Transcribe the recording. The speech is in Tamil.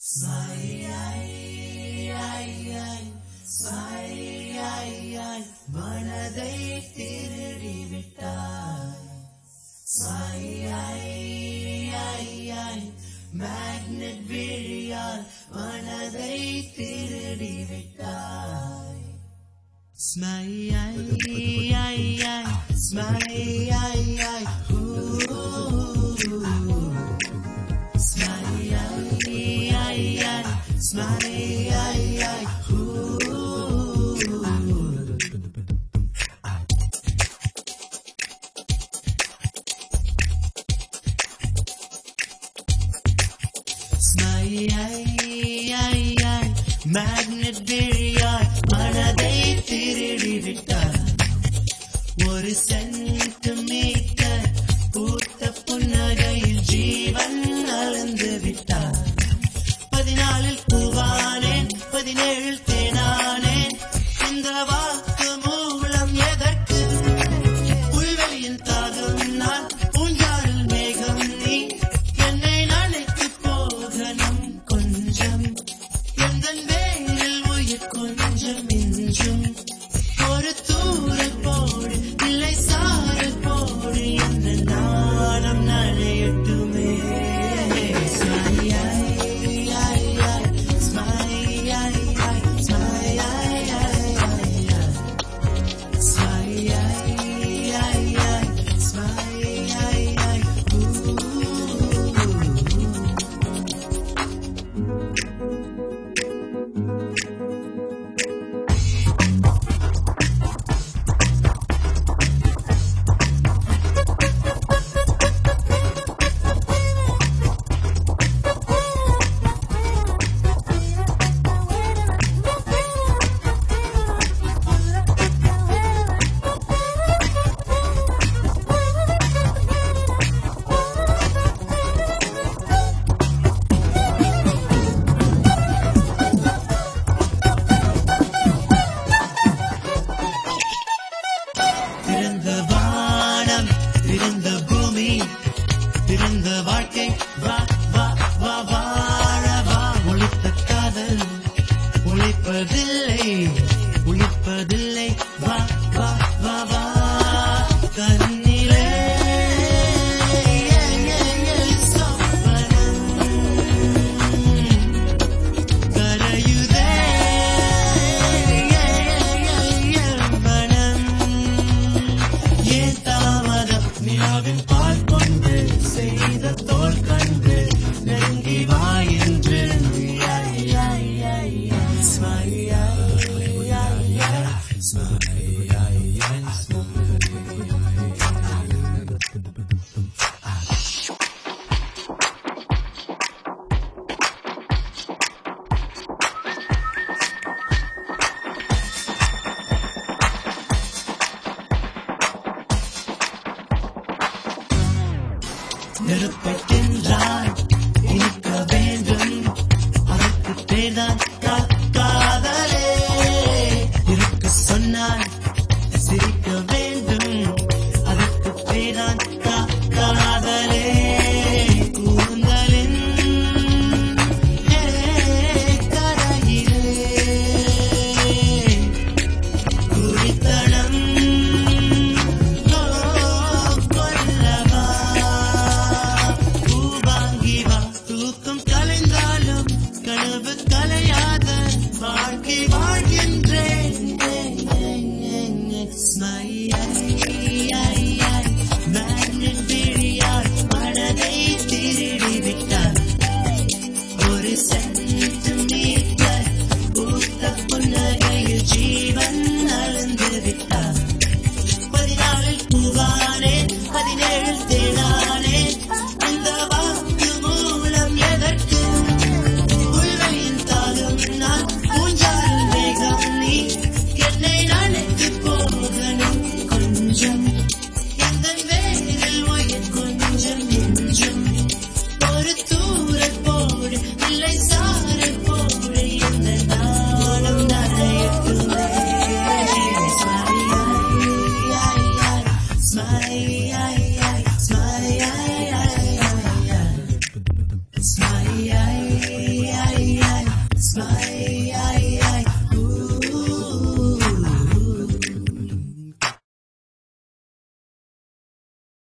மனதை திருடி விட்டாய் மேக்னெட் விழியால் மனதை திருடி விட்டாய் ஸ்மைல் ஸ்மைல் மேக்னெட் விழியால் மனதை திருடி விட்டார் ஒரு சென்டிமீட்டர் பூத்த புன்னகையில் ஜீவன் அளந்து விட்டார் பதினாலில் பூவானேன் பதினேழில் தேனானேன் இந்த வாக்கு மூலம் எதற்கு புல்வெளியின் தாகம் நான் பூஞ்சாரில் மேகம் நீ என்னை நினைத்து போகணும் கொஞ்சம் எந்த வேரில் உயிர் கொஞ்சம் மிஞ்சும் ஒரு தூரல் போடு இல்லை சாரல் போடு என்ற நாணம் நனையட்டுமே பிறந்த வானம் பிறந்த பூமி பிறந்த வாழ்க்கை வா வா வா வாழ வா ஒழித்த காதல் ஒழிப்பதில்லை ஒழிப்பதில்லை வா வா வா வா கண்ணிலே சொப்பனம் கரையுதே மனம் ஏன் தாமதம் நிலாவின் பால் கொண்டு செய்த தோல் கண்டு நெருங்கி வா என்று நெருப்பெட்டின்றால் இனிக்க வேண்டும் அதற்கு பேர்தான் கா- காதலே இருக்க சொன்னால் சிரிக்க வேண்டும் அதற்கு பேர்தான் கா- காதலே கூந்தலின் ஏ, கரையிலே குறித்தனம் ஓ, கொல்லவா பூவாங்கி வா தூக்கம் கலைந்தாலும் கனவு கலையாத வாழ்க்கை வாழ்கின்றேன் மேக்னெட் விழியால் மனதை திருடி விட்டார் ஒரு சென்ட்